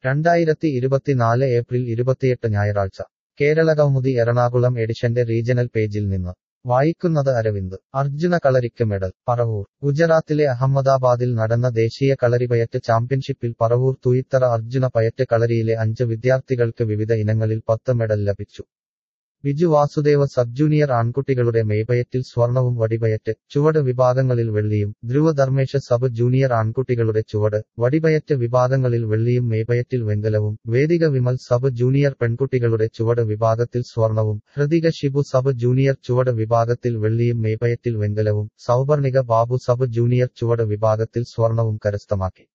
രണ്ടായിരത്തി ഇരുപത്തിനാല് ഏപ്രിൽ ഇരുപത്തിയെട്ട് ഞായറാഴ്ച കേരള കൗമുദി എറണാകുളം എഡിഷന്റെ റീജണൽ പേജിൽ നിന്ന് വായിക്കുന്നത് അരവിന്ദ് അർജുന കളരിക്ക് മെഡൽ പറവൂർ ഗുജറാത്തിലെ അഹമ്മദാബാദിൽ നടന്ന ദേശീയ കളരിപയറ്റ് ചാമ്പ്യൻഷിപ്പിൽ പറവൂർ തുയിത്തറ അർജുന പയറ്റ് കളരിയിലെ അഞ്ച് വിദ്യാർത്ഥികൾക്ക് വിവിധ ഇനങ്ങളിൽ പത്ത് മെഡൽ ലഭിച്ചു ബിജു വാസുദേവ സബ് ജൂനിയർ ആൺകുട്ടികളുടെ മെയ്പയറ്റിൽ സ്വർണവും വടിപയറ്റ് ചുവട് വിഭാഗങ്ങളിൽ വെള്ളിയും ധ്രുവ ധർമ്മേഷ സബ് ജൂനിയർ ആൺകുട്ടികളുടെ ചുവട് വടിപയറ്റ് വിഭാഗങ്ങളിൽ വെള്ളിയും മെയ്പയറ്റിൽ വെങ്കലവും വേദിക വിമൽ സബ് ജൂനിയർ പെൺകുട്ടികളുടെ ചുവട് വിഭാഗത്തിൽ സ്വർണവും ഹൃതിക ഷിബു സബ് ജൂനിയർ ചുവട് വിഭാഗത്തിൽ വെള്ളിയും മെയ്പയറ്റിൽ വെങ്കലവും സൗവർണിക ബാബു സബ് ജൂനിയർ ചുവട് വിഭാഗത്തിൽ സ്വർണവും കരസ്ഥമാക്കി